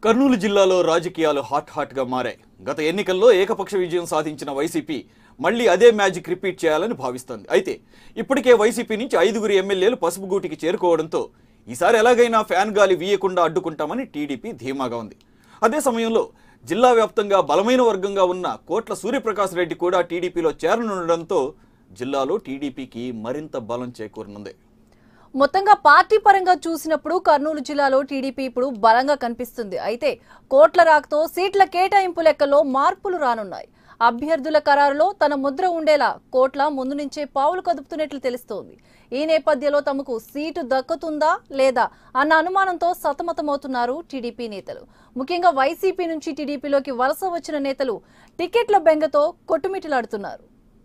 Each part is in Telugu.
కర్నూలు జిల్లాలో రాజకీయాలు హాట్ హాట్గా మారాయి గత ఎన్నికల్లో ఏకపక్ష విజయం సాధించిన వైసీపీ మళ్ళీ అదే మ్యాజిక్ రిపీట్ చేయాలని భావిస్తోంది అయితే ఇప్పటికే వైసీపీ నుంచి ఐదుగురు ఎమ్మెల్యేలు పసుపు గూటికి చేరుకోవడంతో ఈసారి ఎలాగైనా ఫ్యాన్ గాలి వీయకుండా అడ్డుకుంటామని టీడీపీ ధీమాగా ఉంది అదే సమయంలో జిల్లా వ్యాప్తంగా బలమైన వర్గంగా ఉన్న కోట్ల సూర్యప్రకాష్ రెడ్డి కూడా టీడీపీలో చేరనుండడంతో జిల్లాలో టీడీపీకి మరింత బలం చేకూరనుంది మొత్తంగా పార్టీ పరంగా చూసినప్పుడు కర్నూలు జిల్లాలో టీడీపీ ఇప్పుడు బలంగా కనిపిస్తుంది అయితే కోట్ల రాకతో సీట్ల కేటాయింపు లెక్కలో మార్పులు రానున్నాయి అభ్యర్థుల ఖరారులో తన ముద్ర ఉండేలా కోట్ల ముందు నుంచే పావులు కదుపుతున్నట్లు తెలుస్తోంది ఈ నేపథ్యంలో తమకు సీటు దక్కుతుందా లేదా అన్న అనుమానంతో సతమతమవుతున్నారు టీడీపీ నేతలు ముఖ్యంగా వైసీపీ నుంచి టీడీపీలోకి వలస వచ్చిన నేతలు టికెట్ల బెంగతో కొట్టుమిటిలాడుతున్నారు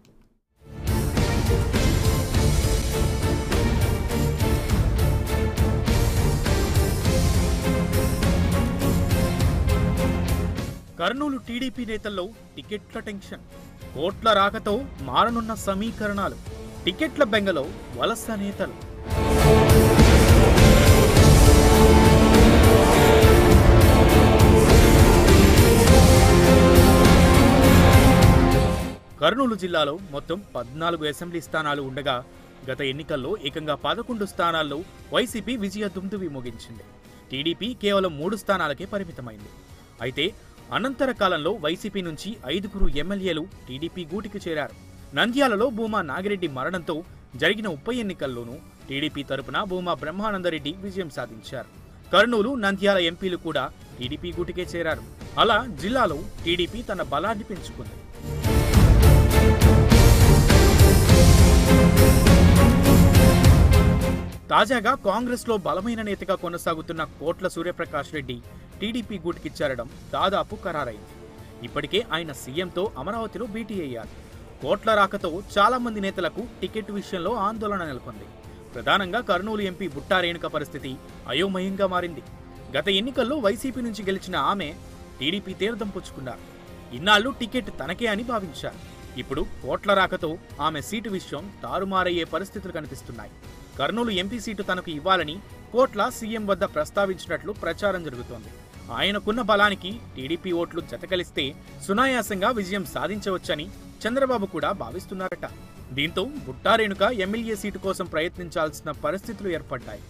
కర్నూలు టీడీపీ నేతల్లో టికెట్ల టెన్షన్ కోట్ల రాకతో మారనున్న సమీకరణాలు టికెట్ల బెంగలో వలస నేతలు కర్నూలు జిల్లాలో మొత్తం పద్నాలుగు అసెంబ్లీ స్థానాలు ఉండగా గత ఎన్నికల్లో ఏకంగా పదకొండు స్థానాల్లో వైసీపీ విజయ దుమ్దువి ముగించింది టీడీపీ కేవలం మూడు స్థానాలకే పరిమితమైంది అయితే అనంతర కాలంలో వైసీపీ నుంచి ఐదుగురు ఎమ్మెల్యేలు టీడీపీ గూటికి చేరారు నంద్యాలలో భూమా నాగిరెడ్డి మరణంతో జరిగిన ఉప ఎన్నికల్లోనూ టీడీపీ తరపున భూమా బ్రహ్మానందరెడ్డి విజయం సాధించారు కర్నూలు నంద్యాల ఎంపీలు కూడా టీడీపీ గూటికే చేరారు అలా జిల్లాలో టీడీపీ తన బలాన్ని పెంచుకుంది తాజాగా కాంగ్రెస్ లో బలమైన నేతగా కొనసాగుతున్న కోట్ల సూర్యప్రకాష్ రెడ్డి టీడీపీ గూటికి చేరడం దాదాపు ఖరారైంది ఇప్పటికే ఆయన సీఎంతో అమరావతిలో భేటీ అయ్యారు కోట్ల రాకతో చాలా మంది నేతలకు టికెట్ విషయంలో ఆందోళన నెలకొంది ప్రధానంగా కర్నూలు ఎంపీ బుట్టా రేణుక పరిస్థితి అయోమయంగా మారింది గత ఎన్నికల్లో వైసీపీ నుంచి గెలిచిన ఆమె టీడీపీ తీర్థం పుచ్చుకున్నారు ఇన్నాళ్లు టికెట్ తనకే అని భావించారు ఇప్పుడు కోట్ల రాకతో ఆమె సీటు విషయం తారుమారయ్యే పరిస్థితులు కనిపిస్తున్నాయి కర్నూలు ఎంపీ సీటు తనకు ఇవ్వాలని కోట్ల సీఎం వద్ద ప్రస్తావించినట్లు ప్రచారం జరుగుతోంది ఆయనకున్న బలానికి టీడీపీ ఓట్లు జతకలిస్తే సునాయాసంగా విజయం సాధించవచ్చని చంద్రబాబు కూడా భావిస్తున్నారట దీంతో బుట్టారేణుక ఎమ్మెల్యే సీటు కోసం ప్రయత్నించాల్సిన పరిస్థితులు ఏర్పడ్డాయి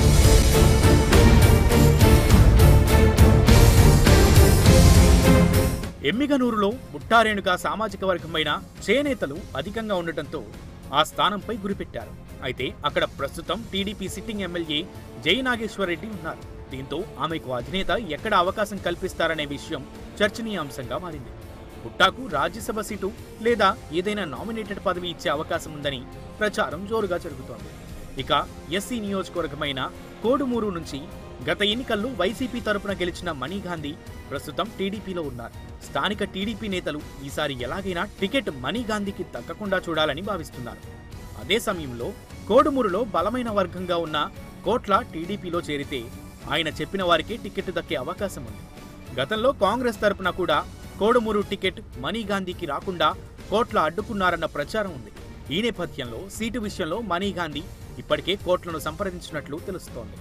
ఎమ్మిగనూరులో బుట్టారేణుక సామాజిక వర్గమైన చేనేతలు అధికంగా ఉండటంతో ఆ స్థానంపై గురిపెట్టారు అయితే అక్కడ ప్రస్తుతం టీడీపీ సిట్టింగ్ ఎమ్మెల్యే జై నాగేశ్వరరెడ్డి ఉన్నారు దీంతో ఆమెకు అధినేత ఎక్కడ అవకాశం కల్పిస్తారనే విషయం చర్చనీయాంశంగా మారింది బుట్టాకు రాజ్యసభ సీటు లేదా ఏదైనా నామినేటెడ్ పదవి ఇచ్చే అవకాశం ఉందని ప్రచారం జోరుగా జరుగుతోంది ఇక ఎస్సీ నియోజకవర్గమైన కోడుమూరు నుంచి గత ఎన్నికల్లో వైసీపీ తరపున గెలిచిన మణిగాంధీ ప్రస్తుతం టీడీపీలో ఉన్నారు స్థానిక టీడీపీ నేతలు ఈసారి ఎలాగైనా టికెట్ మణిగాంధీకి దక్కకుండా చూడాలని భావిస్తున్నారు అదే సమయంలో కోడుమూరులో బలమైన వర్గంగా ఉన్న కోట్ల టీడీపీలో చేరితే ఆయన చెప్పిన వారికే టికెట్ దక్కే అవకాశం ఉంది గతంలో కాంగ్రెస్ తరపున కూడా కోడుమూరు టికెట్ మణిగాంధీకి రాకుండా కోట్ల అడ్డుకున్నారన్న ప్రచారం ఉంది ఈ నేపథ్యంలో సీటు విషయంలో మణిగాంధీ ఇప్పటికే కోట్లను సంప్రదించినట్లు తెలుస్తోంది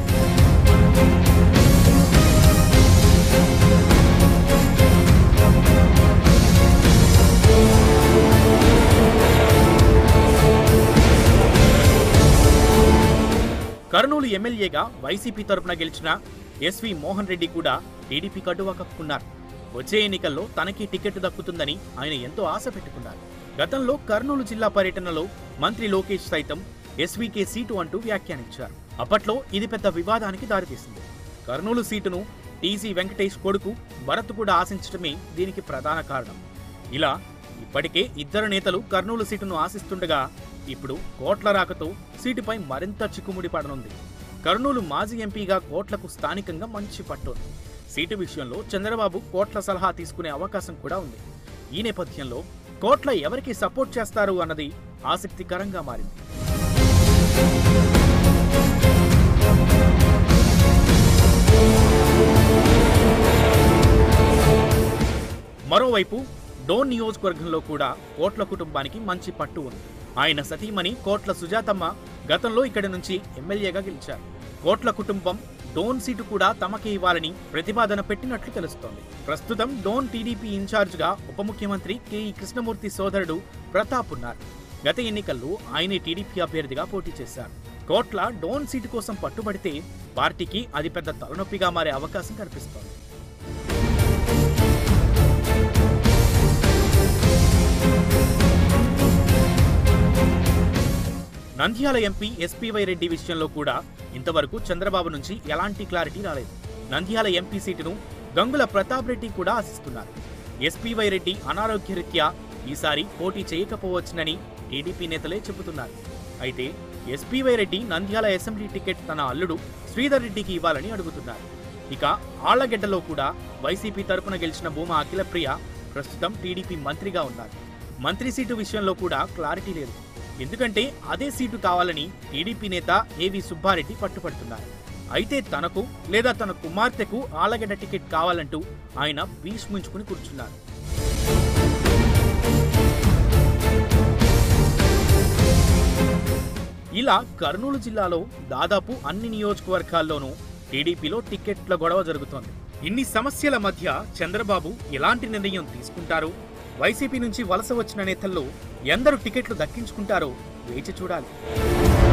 కర్నూలు ఎమ్మెల్యేగా వైసీపీ తరపున గెలిచిన ఎస్వి మోహన్ రెడ్డి కూడా టీడీపీ కడ్డువా కప్పుకున్నారు వచ్చే ఎన్నికల్లో తనకి టికెట్ దక్కుతుందని ఆయన ఎంతో ఆశ పెట్టుకున్నారు గతంలో కర్నూలు జిల్లా పర్యటనలో మంత్రి లోకేష్ సైతం ఎస్వీకే సీటు అంటూ వ్యాఖ్యానించారు అప్పట్లో ఇది పెద్ద వివాదానికి దారితీసింది కర్నూలు సీటును టీజీ వెంకటేష్ కొడుకు భరత్ కూడా ఆశించడమే దీనికి ప్రధాన కారణం ఇలా ఇప్పటికే ఇద్దరు నేతలు కర్నూలు సీటును ఆశిస్తుండగా ఇప్పుడు కోట్ల రాకతో సీటుపై మరింత చిక్కుముడి పడనుంది కర్నూలు మాజీ ఎంపీగా కోట్లకు స్థానికంగా మంచి పట్టుంది సీటు విషయంలో చంద్రబాబు కోట్ల సలహా తీసుకునే అవకాశం కూడా ఉంది ఈ నేపథ్యంలో కోట్ల ఎవరికి సపోర్ట్ చేస్తారు అన్నది ఆసక్తికరంగా మారింది మరోవైపు డోన్ నియోజకవర్గంలో కూడా కోట్ల కుటుంబానికి మంచి పట్టు ఉంది ఆయన సతీమణి కోట్ల సుజాతమ్మ గతంలో ఇక్కడి నుంచి ఎమ్మెల్యేగా గెలిచారు కోట్ల కుటుంబం డోన్ సీటు కూడా తమకే ఇవ్వాలని ప్రతిపాదన పెట్టినట్లు తెలుస్తోంది ప్రస్తుతం డోన్ టీడీపీ ఇన్ఛార్జ్గా ఉప ముఖ్యమంత్రి కెఈ కృష్ణమూర్తి సోదరుడు ప్రతాప్ ఉన్నారు గత ఎన్నికల్లో ఆయనే టీడీపీ అభ్యర్థిగా పోటీ చేశారు కోట్ల డోన్ సీటు కోసం పట్టుబడితే పార్టీకి అది పెద్ద తలనొప్పిగా మారే అవకాశం కనిపిస్తోంది నంద్యాల ఎంపీ ఎస్పీవై రెడ్డి విషయంలో కూడా ఇంతవరకు చంద్రబాబు నుంచి ఎలాంటి క్లారిటీ రాలేదు నంద్యాల ఎంపీ సీటును గంగుల ప్రతాప్ రెడ్డి కూడా ఆశిస్తున్నారు ఎస్పీవై రెడ్డి అనారోగ్యరీత్యా ఈసారి పోటీ చేయకపోవచ్చునని టీడీపీ నేతలే చెబుతున్నారు అయితే SPY Reddy Nandyal assembly ticket తన అల్లుడు శ్రీధర్ రెడ్డికి ఇవ్వాలని అడుగుతున్నారు ఇక ఆళ్లగడ్డలో కూడా వైసీపీ తరపున గెలిచిన భూమా అఖిలప్రియ ప్రస్తుతం టీడీపీ మంత్రిగా ఉన్నారు మంత్రి సీటు విషయంలో కూడా క్లారిటీ లేదు ఎందుకంటే అదే సీటు కావాలని టీడీపీ నేత ఏవి సుబ్బారెడ్డి పట్టుపడుతున్నారు అయితే తనకు లేదా తన కుమార్తెకు ఆలగడ్డ టికెట్ కావాలంటూ ఆయన భీష్మించుకుని కూర్చున్నారు ఇలా కర్నూలు జిల్లాలో దాదాపు అన్ని నియోజకవర్గాల్లోనూ టీడీపీలో టికెట్ల గొడవ జరుగుతోంది ఇన్ని సమస్యల మధ్య చంద్రబాబు ఎలాంటి నిర్ణయం తీసుకుంటారు వైసీపీ నుంచి వలస వచ్చిన నేతల్లో ఎందరు టికెట్లు దక్కించుకుంటారో వేచి చూడాలి